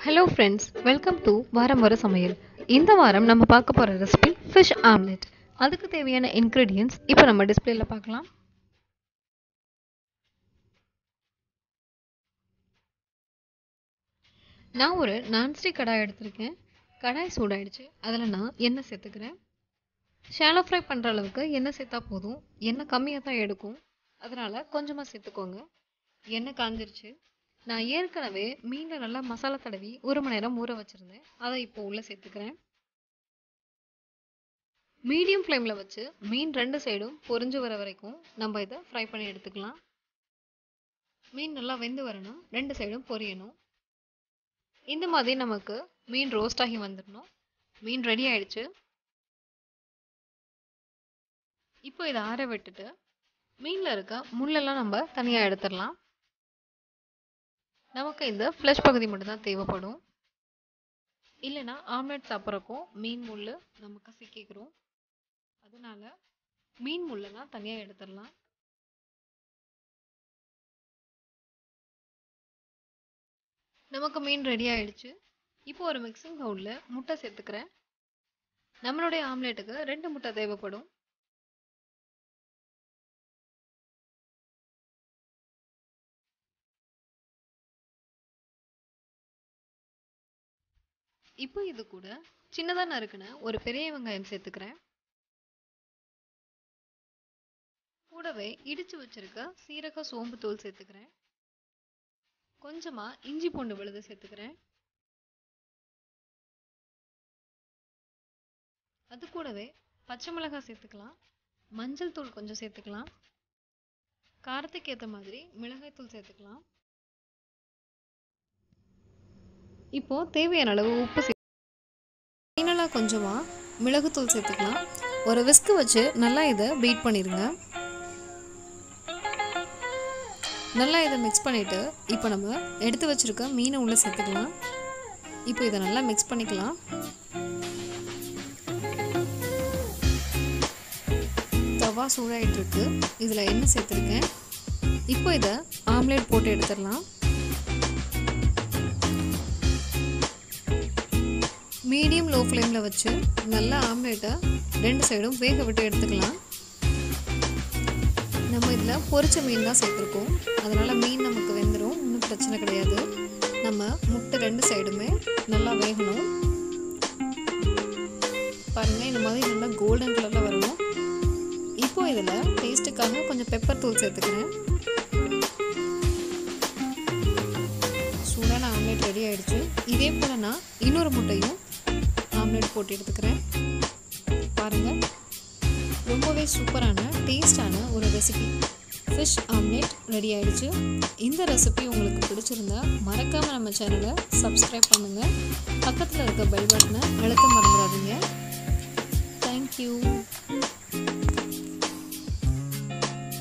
hello friends welcome to வாரம் வர சமையல் இந்த வாரம் நம்ம பார்க்க போகிற ரெசிபி ஃபிஷ் ஆம்லெட் அதுக்கு தேவையான இன்க்ரீடியன்ஸ் இப்போ நம்ம டிஸ்பிளேல பார்க்கலாம் நான் ஒரு நான்ஸ்டிக் கடாய் எடுத்திருக்கேன் கடாய் சூடாயிடுச்சு அதில் நான் எண்ணெய் சேர்த்துக்கிறேன் ஷாலோ ஃப்ரை பண்ணுற அளவுக்கு எண்ணெய் சேர்த்தா போதும் எண்ணெய் கம்மியாக தான் எடுக்கும் அதனால் கொஞ்சமாக சேர்த்துக்கோங்க எண்ணெய் காஞ்சிருச்சு நான் ஏற்கனவே மீனில் நல்லா மசாலா தடவி ஒரு மணி நேரம் ஊற வச்சுருந்தேன் அதை இப்போ உள்ளே சேர்த்துக்கிறேன் மீடியம் ஃப்ளேமில் வச்சு மீன் ரெண்டு சைடும் பொரிஞ்சு வர வரைக்கும் நம்ம இதை ஃப்ரை பண்ணி எடுத்துக்கலாம் மீன் நல்லா வெந்து வரணும் ரெண்டு சைடும் பொரியணும் இந்த மாதிரி நமக்கு மீன் ரோஸ்ட் ஆகி வந்துடணும் மீன் ரெடி ஆயிடுச்சு இப்போ இதை ஆற விட்டுட்டு மீனில் இருக்க முள்ளெல்லாம் நம்ம தனியாக எடுத்துடலாம் நமக்கு இந்த ஃப்ளஷ் பகுதி மட்டும்தான் தேவைப்படும் இல்லைன்னா ஆம்லெட் சாப்பிட்றப்போ மீன் முள் நமக்கு சிக்கிக்கிறோம் அதனால மீன் முள்ளெல்லாம் தனியாக எடுத்துடலாம் நமக்கு மீன் ரெடி ஆயிடுச்சு இப்போ ஒரு மிக்சிங் பவுலில் முட்டை சேர்த்துக்கிறேன் நம்மளுடைய ஆம்லேட்டுக்கு ரெண்டு முட்டை தேவைப்படும் இப்போ இது கூட சின்னதாக நறுக்குன ஒரு பெரிய வெங்காயம் சேர்த்துக்கிறேன் கூடவே இடிச்சு வச்சிருக்க சீரக சோம்பு தூள் சேர்த்துக்கிறேன் கொஞ்சமா இஞ்சி பூண்டு விழுது சேர்த்துக்கிறேன் அது கூடவே பச்சை மிளகாய் சேர்த்துக்கலாம் மஞ்சள் தூள் கொஞ்சம் சேர்த்துக்கலாம் காரத்துக்கு ஏற்ற மாதிரி மிளகாய் தூள் சேர்த்துக்கலாம் இப்போ தேவையான அளவு உப்பு சே ஃபைனலாக கொஞ்சமாக மிளகுத்தூள் சேர்த்துக்கலாம் ஒரு விஸ்கு வச்சு நல்லா இதை பீட் பண்ணிடுங்க நல்லா இதை மிக்ஸ் பண்ணிவிட்டு இப்போ நம்ம எடுத்து வச்சுருக்க மீனை உள்ளே சேர்த்துக்கலாம் இப்போ இதை நல்லா மிக்ஸ் பண்ணிக்கலாம் தவா சூடாகிட்டு இருக்கு இதில் எண்ணெய் சேர்த்துருக்கேன் இப்போ இதை ஆம்லேட் போட்டு எடுத்துடலாம் மீடியம் லோ ஃப்ளேமில் வச்சு நல்லா ஆம்லேட்டை ரெண்டு சைடும் வேக விட்டு எடுத்துக்கலாம் நம்ம இதில் பொரிச்ச மீன் தான் சேர்த்துருக்கோம் அதனால் மீன் நமக்கு வெந்துடும் ஒன்றும் பிரச்சனை கிடையாது நம்ம முட்டை ரெண்டு சைடுமே நல்லா வேகணும் பாருங்கள் இந்த மாதிரி நல்லா கோல்டன் கலரில் வரணும் இப்போ இதில் டேஸ்ட்டுக்காக கொஞ்சம் பெப்பர் தூள் சேர்த்துக்கிறேன் சூடான ஆம்லேட் ரெடி ஆயிடுச்சு இதே போல் நான் இன்னொரு முட்டையும் ஆம்லேட் போட்டு எடுத்துக்கிறேன் பாருங்கள் ரொம்பவே சூப்பரான டேஸ்டான ஒரு ரெசிபி ஃபிஷ் ஆம்லேட் ரெடி ஆயிடுச்சு இந்த ரெசிபி உங்களுக்கு பிடிச்சிருந்தா மறக்காமல் நம்ம சேனலை சப்ஸ்கிரைப் பண்ணுங்கள் பக்கத்தில் இருக்க பெல் பட்டனை அழுத்த மறந்துடாதீங்க தேங்க்யூ